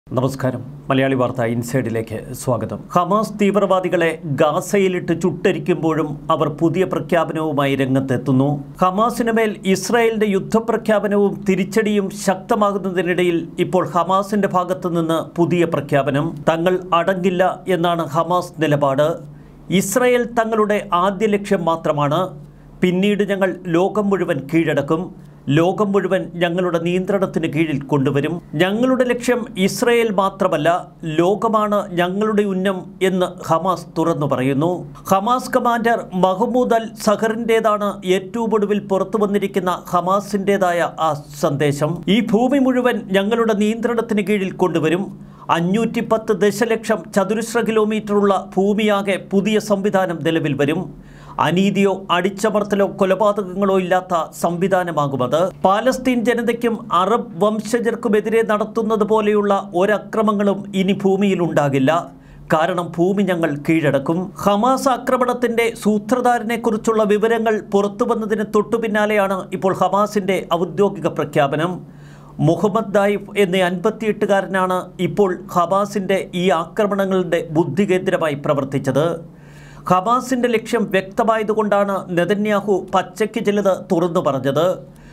നമസ്കാരം മലയാളി വാർത്ത ഇൻസൈഡിലേക്ക് സ്വാഗതം ഹമാസ് തീവ്രവാദികളെ ഗാസയിലിട്ട് ചുട്ടരിക്കുമ്പോഴും അവർ പുതിയ പ്രഖ്യാപനവുമായി രംഗത്തെത്തുന്നു ഹമാസിന് മേൽ ഇസ്രായേലിന്റെ യുദ്ധപ്രഖ്യാപനവും തിരിച്ചടിയും ശക്തമാകുന്നതിനിടയിൽ ഇപ്പോൾ ഹമാസിന്റെ ഭാഗത്തു നിന്ന് പുതിയ പ്രഖ്യാപനം തങ്ങൾ അടങ്ങില്ല എന്നാണ് ഹമാസ് നിലപാട് ഇസ്രായേൽ തങ്ങളുടെ ആദ്യ ലക്ഷ്യം മാത്രമാണ് പിന്നീട് ഞങ്ങൾ ലോകം മുഴുവൻ കീഴടക്കും ലോകം മുഴുവൻ ഞങ്ങളുടെ നിയന്ത്രണത്തിന് കീഴിൽ കൊണ്ടുവരും ഞങ്ങളുടെ ലക്ഷ്യം ഇസ്രയേൽ മാത്രമല്ല ലോകമാണ് ഞങ്ങളുടെ ഉന്നം എന്ന് ഹമാസ് തുറന്നു പറയുന്നു ഹമാസ് കമാൻഡർ മഹ്മൂദ് അൽ സഹറിൻ്റെതാണ് ഏറ്റവും ഒടുവിൽ പുറത്തു വന്നിരിക്കുന്ന ഹമാസിൻ്റെതായ ആ സന്ദേശം ഈ ഭൂമി മുഴുവൻ ഞങ്ങളുടെ നിയന്ത്രണത്തിന് കീഴിൽ കൊണ്ടുവരും അഞ്ഞൂറ്റി പത്ത് ദശലക്ഷം ചതുരശ്ര കിലോമീറ്ററുള്ള ഭൂമിയാകെ പുതിയ സംവിധാനം നിലവിൽ വരും അനീതിയോ അടിച്ചമർത്തലോ കൊലപാതകങ്ങളോ ഇല്ലാത്ത സംവിധാനമാകുമത് പാലസ്തീൻ ജനതയ്ക്കും അറബ് വംശജർക്കുമെതിരെ നടത്തുന്നത് പോലെയുള്ള ഒരക്രമങ്ങളും ഇനി ഭൂമിയിൽ ഉണ്ടാകില്ല കാരണം ഭൂമി ഞങ്ങൾ കീഴടക്കും ഹമാസ് ആക്രമണത്തിന്റെ സൂത്രധാരനെക്കുറിച്ചുള്ള വിവരങ്ങൾ പുറത്തു വന്നതിന് തൊട്ടു പിന്നാലെയാണ് ഇപ്പോൾ ഹമാസിന്റെ ഔദ്യോഗിക പ്രഖ്യാപനം മുഹമ്മദ് ദായിഫ് എന്ന അൻപത്തിയെട്ടുകാരനാണ് ഇപ്പോൾ ഹമാസിന്റെ ഈ ആക്രമണങ്ങളുടെ ബുദ്ധികേന്ദ്രമായി പ്രവർത്തിച്ചത് ഹമാസിന്റെ ലക്ഷ്യം വ്യക്തമായതുകൊണ്ടാണ് നെതന്യാഹു പച്ചയ്ക്ക് ചിലത് തുറന്നു പറഞ്ഞത്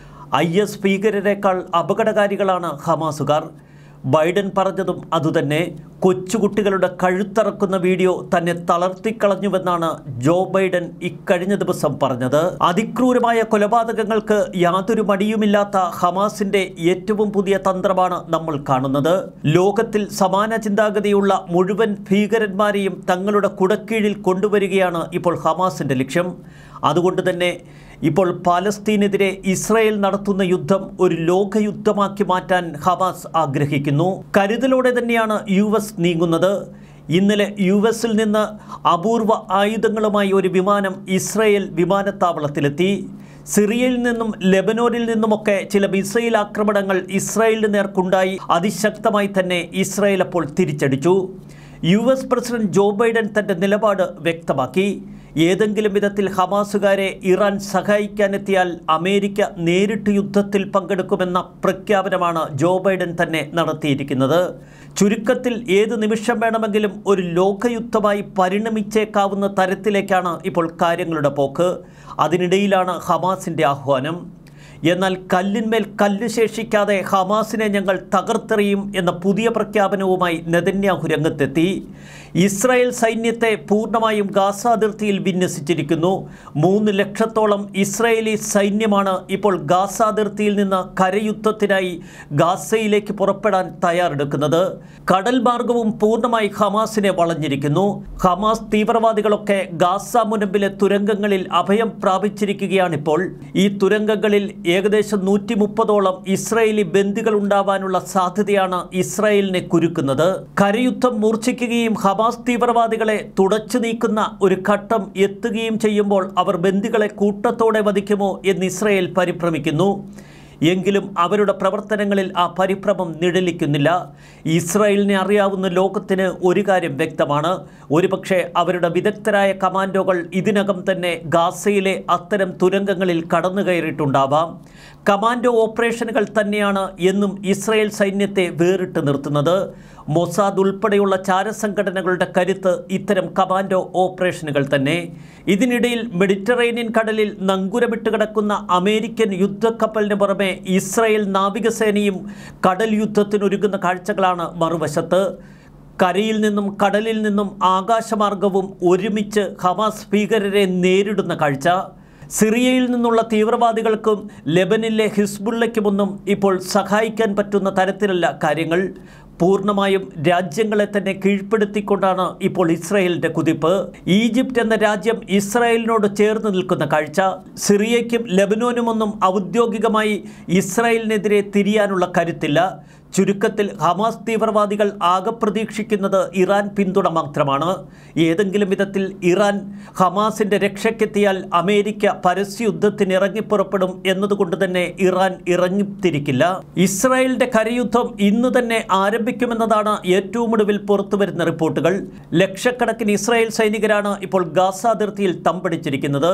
ഐ എസ് ഭീകരരെക്കാൾ അപകടകാരികളാണ് ഹമാസുകാർ ബൈഡൻ പറഞ്ഞതും അതുതന്നെ കൊച്ചുകുട്ടികളുടെ കഴുത്തറക്കുന്ന വീഡിയോ തന്നെ തളർത്തിക്കളഞ്ഞുവെന്നാണ് ജോ ബൈഡൻ ഇക്കഴിഞ്ഞ ദിവസം പറഞ്ഞത് അതിക്രൂരമായ കൊലപാതകങ്ങൾക്ക് യാതൊരു മടിയുമില്ലാത്ത ഹമാസിന്റെ ഏറ്റവും പുതിയ തന്ത്രമാണ് നമ്മൾ കാണുന്നത് ലോകത്തിൽ സമാന ചിന്താഗതിയുള്ള മുഴുവൻ ഭീകരന്മാരെയും തങ്ങളുടെ കുടക്കീഴിൽ കൊണ്ടുവരികയാണ് ഇപ്പോൾ ഹമാസിന്റെ ലക്ഷ്യം അതുകൊണ്ട് തന്നെ ഇപ്പോൾ പാലസ്തീനെതിരെ ഇസ്രായേൽ നടത്തുന്ന യുദ്ധം ഒരു ലോകയുദ്ധമാക്കി മാറ്റാൻ ഹമാസ് ആഗ്രഹിക്കുന്നു കരുതലോടെ തന്നെയാണ് യു എസ് നീങ്ങുന്നത് ഇന്നലെ യു എസിൽ നിന്ന് അപൂർവ ആയുധങ്ങളുമായി ഒരു വിമാനം ഇസ്രായേൽ വിമാനത്താവളത്തിലെത്തി സിറിയയിൽ നിന്നും ലെബനോനിൽ നിന്നുമൊക്കെ ചില മിസൈൽ ആക്രമണങ്ങൾ ഇസ്രായേലിന് നേർക്കുണ്ടായി അതിശക്തമായി തന്നെ ഇസ്രായേൽ അപ്പോൾ തിരിച്ചടിച്ചു U S president Joe Biden തൻ്റെ നിലപാട് വ്യക്തമാക്കി ഏതെങ്കിലും വിധത്തിൽ ഹമാസുകാരെ ഇറാൻ സഹായിക്കാനെത്തിയാൽ അമേരിക്ക നേരിട്ട് യുദ്ധത്തിൽ പങ്കെടുക്കുമെന്ന പ്രഖ്യാപനമാണ് ജോ ബൈഡൻ തന്നെ നടത്തിയിരിക്കുന്നത് ചുരുക്കത്തിൽ ഏത് നിമിഷം വേണമെങ്കിലും ഒരു ലോകയുദ്ധമായി പരിണമിച്ചേക്കാവുന്ന തരത്തിലേക്കാണ് ഇപ്പോൾ കാര്യങ്ങളുടെ പോക്ക് അതിനിടയിലാണ് ഹമാസിൻ്റെ ആഹ്വാനം എന്നാൽ കല്ലിന്മേൽ കല്ല് ശേഷിക്കാതെ ഹമാസിനെ ഞങ്ങൾ തകർത്തെറിയും എന്ന പുതിയ പ്രഖ്യാപനവുമായി നെതന്യാഹു രംഗത്തെത്തി ഇസ്രായേൽ സൈന്യത്തെ പൂർണ്ണമായും ഗാസ അതിർത്തിയിൽ വിന്യസിച്ചിരിക്കുന്നു മൂന്ന് ലക്ഷത്തോളം ഇസ്രായേലി സൈന്യമാണ് ഇപ്പോൾ ഗാസ അതിർത്തിയിൽ നിന്ന് കരയുദ്ധത്തിനായി ഗാസയിലേക്ക് പുറപ്പെടാൻ തയ്യാറെടുക്കുന്നത് കടൽ മാർഗവും പൂർണ്ണമായി ഹമാസിനെ വളഞ്ഞിരിക്കുന്നു ഹമാസ് തീവ്രവാദികളൊക്കെ ഗാസ മുനമ്പിലെ തുരങ്കങ്ങളിൽ അഭയം പ്രാപിച്ചിരിക്കുകയാണിപ്പോൾ ഈ തുരങ്കങ്ങളിൽ ഏകദേശം നൂറ്റി മുപ്പതോളം ഇസ്രായേലി ബന്ദികൾ ഉണ്ടാവാനുള്ള സാധ്യതയാണ് ഇസ്രായേലിനെ കുരുക്കുന്നത് കരയുദ്ധം മൂർച്ഛിക്കുകയും ഹമാസ് തീവ്രവാദികളെ തുടച്ചു നീക്കുന്ന ഒരു ഘട്ടം എത്തുകയും ചെയ്യുമ്പോൾ അവർ ബന്ദികളെ കൂട്ടത്തോടെ വധിക്കുമോ എന്ന് ഇസ്രായേൽ പരിഭ്രമിക്കുന്നു എങ്കിലും അവരുടെ പ്രവർത്തനങ്ങളിൽ ആ പരിഭ്രമം നിഴലിക്കുന്നില്ല ഇസ്രായേലിനെ അറിയാവുന്ന ലോകത്തിന് ഒരു കാര്യം വ്യക്തമാണ് ഒരുപക്ഷെ അവരുടെ വിദഗ്ധരായ കമാൻഡോകൾ ഇതിനകം തന്നെ ഗാസയിലെ അത്തരം തുരങ്കങ്ങളിൽ കടന്നു കയറിയിട്ടുണ്ടാവാം കമാൻഡോ ഓപ്പറേഷനുകൾ തന്നെയാണ് എന്നും ഇസ്രായേൽ സൈന്യത്തെ വേറിട്ട് നിർത്തുന്നത് മൊസാദ് ഉൾപ്പെടെയുള്ള ചാരസംഘടനകളുടെ കരുത്ത് ഇത്തരം കമാൻഡോ ഓപ്പറേഷനുകൾ തന്നെ ഇതിനിടയിൽ മെഡിറ്ററേനിയൻ കടലിൽ നങ്കുരമിട്ട് കിടക്കുന്ന അമേരിക്കൻ യുദ്ധക്കപ്പലിന് പുറമെ ഇസ്രായേൽ നാവികസേനയും കടൽ യുദ്ധത്തിനൊരുങ്ങുന്ന കാഴ്ചകളാണ് മറുവശത്ത് കരയിൽ നിന്നും കടലിൽ നിന്നും ആകാശമാർഗവും ഒരുമിച്ച് ഹമാസ് ഭീകരരെ നേരിടുന്ന കാഴ്ച സിറിയയിൽ നിന്നുള്ള തീവ്രവാദികൾക്കും ലെബനിലെ ഹിസ്ബുള്ളയ്ക്കുമൊന്നും ഇപ്പോൾ സഹായിക്കാൻ പറ്റുന്ന തരത്തിലല്ല കാര്യങ്ങൾ പൂർണ്ണമായും രാജ്യങ്ങളെ തന്നെ കീഴ്പ്പെടുത്തിക്കൊണ്ടാണ് ഇപ്പോൾ ഇസ്രായേലിന്റെ കുതിപ്പ് ഈജിപ്റ്റ് എന്ന രാജ്യം ഇസ്രായേലിനോട് ചേർന്ന് നിൽക്കുന്ന കാഴ്ച സിറിയയ്ക്കും ലെബനോനുമൊന്നും ഔദ്യോഗികമായി ഇസ്രായേലിനെതിരെ തിരിയാനുള്ള കരുത്തില്ല ചുരുക്കത്തിൽ ഹമാസ് തീവ്രവാദികൾ ആകെ പ്രതീക്ഷിക്കുന്നത് ഇറാൻ പിന്തുണ മാത്രമാണ് ഏതെങ്കിലും വിധത്തിൽ ഇറാൻ ഹമാസിൻ്റെ രക്ഷയ്ക്കെത്തിയാൽ അമേരിക്ക പരസ്യയുദ്ധത്തിന് ഇറങ്ങിപ്പുറപ്പെടും എന്നതുകൊണ്ട് തന്നെ ഇറാൻ ഇറങ്ങിത്തിരിക്കില്ല ഇസ്രായേലിന്റെ കരയുദ്ധം ഇന്ന് തന്നെ ആരംഭിക്കുമെന്നതാണ് ഏറ്റവും ഒടുവിൽ പുറത്തുവരുന്ന റിപ്പോർട്ടുകൾ ലക്ഷക്കണക്കിന് ഇസ്രായേൽ സൈനികരാണ് ഇപ്പോൾ ഗാസ അതിർത്തിയിൽ തമ്പടിച്ചിരിക്കുന്നത്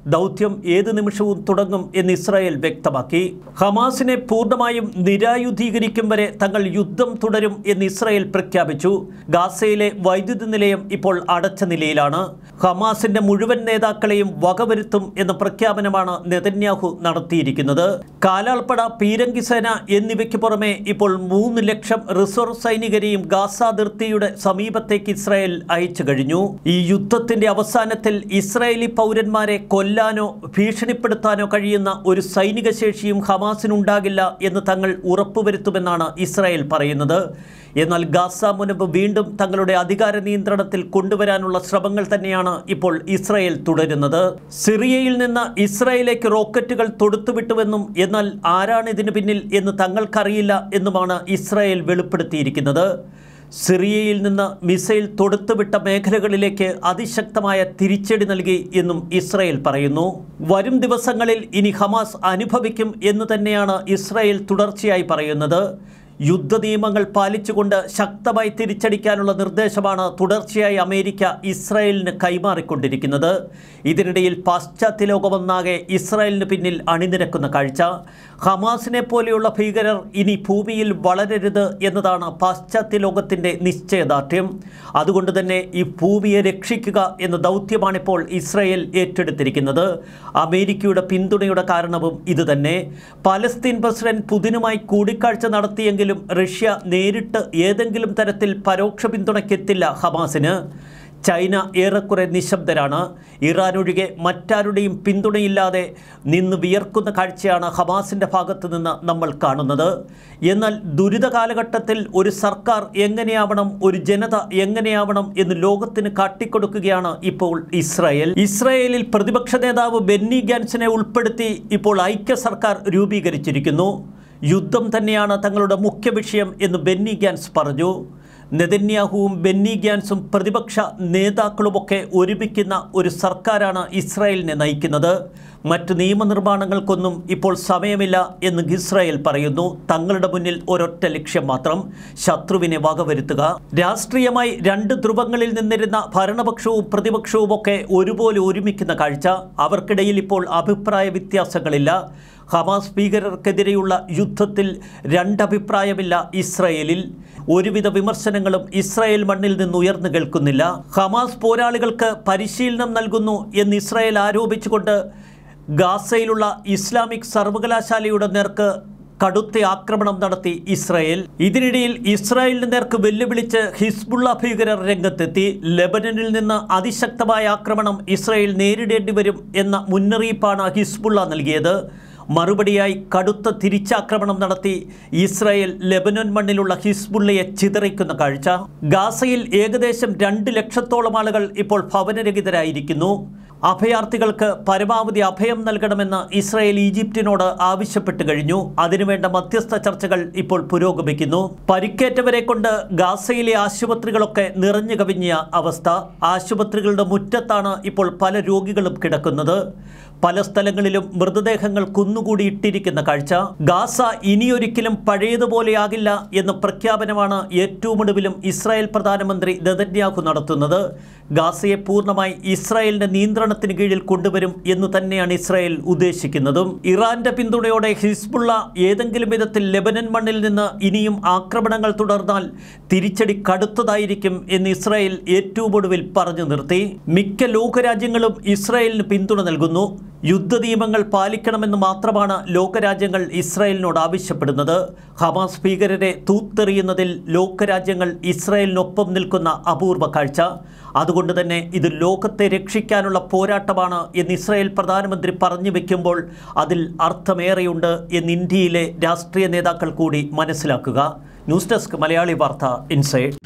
ദൗത്യം ഏത് നിമിഷവും തുടങ്ങും എന്ന് ഇസ്രായേൽ വ്യക്തമാക്കി ഹമാസിനെ പൂർണ്ണമായും നിരായുധീകരിക്കും വരെ തങ്ങൾ യുദ്ധം തുടരും എന്ന് ഇസ്രായേൽ പ്രഖ്യാപിച്ചു ഗാസയിലെ വൈദ്യുതി നിലയം ഇപ്പോൾ അടച്ച നിലയിലാണ് ഹമാസിന്റെ മുഴുവൻ നേതാക്കളെയും വകവരുത്തും എന്ന പ്രഖ്യാപനമാണ് നെതന്യാഹു നടത്തിയിരിക്കുന്നത് കാലാൾപ്പട പീരങ്കി സേന എന്നിവയ്ക്ക് പുറമെ ഇപ്പോൾ മൂന്ന് ലക്ഷം റിസർവ് സൈനികരെയും ഗാസ അതിർത്തിയുടെ സമീപത്തേക്ക് ഇസ്രായേൽ അയച്ചു കഴിഞ്ഞു ഈ യുദ്ധത്തിന്റെ അവസാനത്തിൽ ഇസ്രായേലി പൗരന്മാരെ കൊല്ലാനോ ഭീഷണിപ്പെടുത്താനോ കഴിയുന്ന ഒരു സൈനിക ശേഷിയും ഹമാസിനുണ്ടാകില്ല എന്ന് തങ്ങൾ ഉറപ്പുവരുത്തുമെന്നാണ് ഇസ്രായേൽ പറയുന്നത് എന്നാൽ ഗാസ മുനമ്പ് വീണ്ടും തങ്ങളുടെ അധികാര നിയന്ത്രണത്തിൽ കൊണ്ടുവരാനുള്ള ശ്രമങ്ങൾ തന്നെയാണ് ഇപ്പോൾ ഇസ്രായേൽ തുടരുന്നത് സിറിയയിൽ നിന്ന് ഇസ്രായേലിലേക്ക് റോക്കറ്റുകൾ തൊടുത്തുവിട്ടുവെന്നും എന്നാൽ ആരാണ് ഇതിന് പിന്നിൽ എന്ന് തങ്ങൾക്കറിയില്ല എന്നുമാണ് ഇസ്രായേൽ വെളിപ്പെടുത്തിയിരിക്കുന്നത് സിറിയയിൽ നിന്ന് മിസൈൽ തൊടുത്തുവിട്ട മേഖലകളിലേക്ക് അതിശക്തമായ തിരിച്ചടി നൽകി എന്നും ഇസ്രായേൽ പറയുന്നു വരും ദിവസങ്ങളിൽ ഇനി ഹമാസ് അനുഭവിക്കും എന്ന് തന്നെയാണ് ഇസ്രായേൽ തുടർച്ചയായി പറയുന്നത് യുദ്ധ നിയമങ്ങൾ പാലിച്ചുകൊണ്ട് ശക്തമായി തിരിച്ചടിക്കാനുള്ള നിർദ്ദേശമാണ് തുടർച്ചയായി അമേരിക്ക ഇസ്രായേലിന് കൈമാറിക്കൊണ്ടിരിക്കുന്നത് ഇതിനിടയിൽ പാശ്ചാത്യ ലോകമൊന്നാകെ ഇസ്രായേലിന് പിന്നിൽ അണിനിരക്കുന്ന കാഴ്ച ഹമാസിനെ പോലെയുള്ള ഭീകരർ ഇനി ഭൂമിയിൽ വളരരുത് എന്നതാണ് പാശ്ചാത്യ ലോകത്തിൻ്റെ നിശ്ചയദാർഢ്യം അതുകൊണ്ട് തന്നെ ഈ ഭൂമിയെ രക്ഷിക്കുക എന്ന ദൗത്യമാണിപ്പോൾ ഇസ്രായേൽ ഏറ്റെടുത്തിരിക്കുന്നത് അമേരിക്കയുടെ പിന്തുണയുടെ കാരണവും ഇതുതന്നെ പലസ്തീൻ പ്രസിഡന്റ് പുതിനുമായി കൂടിക്കാഴ്ച നടത്തിയെങ്കിലും റഷ്യ നേരിട്ട് ഏതെങ്കിലും തരത്തിൽ പരോക്ഷ പിന്തുണയ്ക്കെത്തില്ല ഹമാസിന് ചൈന ഏറെക്കുറെ നിശബ്ദരാണ് ഇറാൻ ഒഴികെ മറ്റാരുടെയും പിന്തുണയില്ലാതെ നിന്ന് വിയർക്കുന്ന കാഴ്ചയാണ് ഹമാസിൻ്റെ ഭാഗത്ത് നിന്ന് നമ്മൾ കാണുന്നത് എന്നാൽ ദുരിത കാലഘട്ടത്തിൽ ഒരു സർക്കാർ എങ്ങനെയാവണം ഒരു ജനത എങ്ങനെയാവണം എന്ന് ലോകത്തിന് കാട്ടിക്കൊടുക്കുകയാണ് ഇപ്പോൾ ഇസ്രായേൽ ഇസ്രായേലിൽ പ്രതിപക്ഷ നേതാവ് ബെന്നി ഗാൻസിനെ ഉൾപ്പെടുത്തി ഇപ്പോൾ ഐക്യ സർക്കാർ രൂപീകരിച്ചിരിക്കുന്നു യുദ്ധം തന്നെയാണ് തങ്ങളുടെ മുഖ്യ വിഷയം എന്ന് ബെന്നി ഗാൻസ് പറഞ്ഞു നെതന്യാഹുവും ബെന്നി ഗാൻസും പ്രതിപക്ഷ നേതാക്കളുമൊക്കെ ഒരുമിക്കുന്ന ഒരു സർക്കാരാണ് ഇസ്രായേലിനെ നയിക്കുന്നത് മറ്റ് നിയമനിർമ്മാണങ്ങൾക്കൊന്നും ഇപ്പോൾ സമയമില്ല എന്ന് ഇസ്രായേൽ പറയുന്നു തങ്ങളുടെ മുന്നിൽ ഒരൊറ്റ ലക്ഷ്യം മാത്രം ശത്രുവിനെ വകവരുത്തുക രാഷ്ട്രീയമായി രണ്ട് ധ്രുവങ്ങളിൽ നിന്നിരുന്ന ഭരണപക്ഷവും പ്രതിപക്ഷവും ഒക്കെ ഒരുപോലെ ഒരുമിക്കുന്ന കാഴ്ച അവർക്കിടയിൽ ഇപ്പോൾ അഭിപ്രായ വ്യത്യാസങ്ങളില്ല ഹമാസ് ഭീകരർക്കെതിരെയുള്ള യുദ്ധത്തിൽ രണ്ടഭിപ്രായമില്ല ഇസ്രയേലിൽ ഒരുവിധ വിമർശനങ്ങളും ഇസ്രായേൽ മണ്ണിൽ നിന്ന് ഉയർന്നു കേൾക്കുന്നില്ല ഹമാസ് പോരാളികൾക്ക് പരിശീലനം നൽകുന്നു എന്ന് ഇസ്രായേൽ ആരോപിച്ചുകൊണ്ട് ഗാസയിലുള്ള ഇസ്ലാമിക് സർവകലാശാലയുടെ നേർക്ക് കടുത്ത ആക്രമണം നടത്തി ഇസ്രായേൽ ഇതിനിടയിൽ ഇസ്രായേലിന് നേർക്ക് വെല്ലുവിളിച്ച് ഹിസ്ബുള്ള ഭീകരർ രംഗത്തെത്തി ലെബനനിൽ നിന്ന് അതിശക്തമായ ആക്രമണം ഇസ്രായേൽ നേരിടേണ്ടി വരും എന്ന മുന്നറിയിപ്പാണ് ഹിസ്ബുള്ള നൽകിയത് മറുപടിയായി കടുത്ത തിരിച്ചാക്രമണം നടത്തി ഇസ്രായേൽ ലെബനൻ മണ്ണിലുള്ള ഹിസ്ബുള്ളയെ ചിതറിക്കുന്ന കാഴ്ച ഗാസയിൽ ഏകദേശം രണ്ട് ലക്ഷത്തോളം ആളുകൾ ഇപ്പോൾ ഭവനരഹിതരായിരിക്കുന്നു അഭയാർത്ഥികൾക്ക് പരമാവധി അഭയം നൽകണമെന്ന് ഇസ്രായേൽ ഈജിപ്തിനോട് ആവശ്യപ്പെട്ടു കഴിഞ്ഞു അതിനുവേണ്ട മധ്യസ്ഥ ചർച്ചകൾ ഇപ്പോൾ പുരോഗമിക്കുന്നു പരിക്കേറ്റവരെ കൊണ്ട് ഗാസയിലെ ആശുപത്രികളൊക്കെ നിറഞ്ഞു കവിഞ്ഞ അവസ്ഥ ആശുപത്രികളുടെ മുറ്റത്താണ് ഇപ്പോൾ പല രോഗികളും കിടക്കുന്നത് പല സ്ഥലങ്ങളിലും മൃതദേഹങ്ങൾ കുന്നുകൂടി ഇട്ടിരിക്കുന്ന കാഴ്ച ഗാസ ഇനിയൊരിക്കലും പഴയതുപോലെയാകില്ല എന്ന പ്രഖ്യാപനമാണ് ഏറ്റവും ഒടുവിലും ഇസ്രായേൽ പ്രധാനമന്ത്രി നെതന്യാഹു നടത്തുന്നത് ഗാസയെ പൂർണ്ണമായി ഇസ്രായേലിന്റെ നിയന്ത്രണത്തിന് കീഴിൽ കൊണ്ടുവരും എന്ന് തന്നെയാണ് ഇസ്രായേൽ ഉദ്ദേശിക്കുന്നതും ഇറാന്റെ പിന്തുണയോടെ ഹിസ്ബുള്ള ഏതെങ്കിലും വിധത്തിൽ ലെബനൻ മണ്ണിൽ നിന്ന് ഇനിയും ആക്രമണങ്ങൾ തുടർന്നാൽ തിരിച്ചടി കടുത്തതായിരിക്കും എന്ന് ഇസ്രായേൽ ഏറ്റവും ഒടുവിൽ പറഞ്ഞു നിർത്തി മിക്ക ലോകരാജ്യങ്ങളും ഇസ്രായേലിന് പിന്തുണ നൽകുന്നു യുദ്ധ നിയമങ്ങൾ പാലിക്കണമെന്ന് മാത്രമാണ് ലോകരാജ്യങ്ങൾ ഇസ്രായേലിനോട് ആവശ്യപ്പെടുന്നത് ഹമാസ് ഭീകരരെ തൂത്തെറിയുന്നതിൽ ലോകരാജ്യങ്ങൾ ഇസ്രായേലിനൊപ്പം നിൽക്കുന്ന അപൂർവ കാഴ്ച അതുകൊണ്ട് തന്നെ ഇത് ലോകത്തെ രക്ഷിക്കാനുള്ള പോരാട്ടമാണ് എന്ന് ഇസ്രായേൽ പ്രധാനമന്ത്രി പറഞ്ഞു വെക്കുമ്പോൾ അതിൽ അർത്ഥമേറെയുണ്ട് എന്ന് ഇന്ത്യയിലെ രാഷ്ട്രീയ നേതാക്കൾ കൂടി മനസ്സിലാക്കുക ന്യൂസ് ഡെസ്ക് മലയാളി വാർത്ത ഇൻസൈഡ്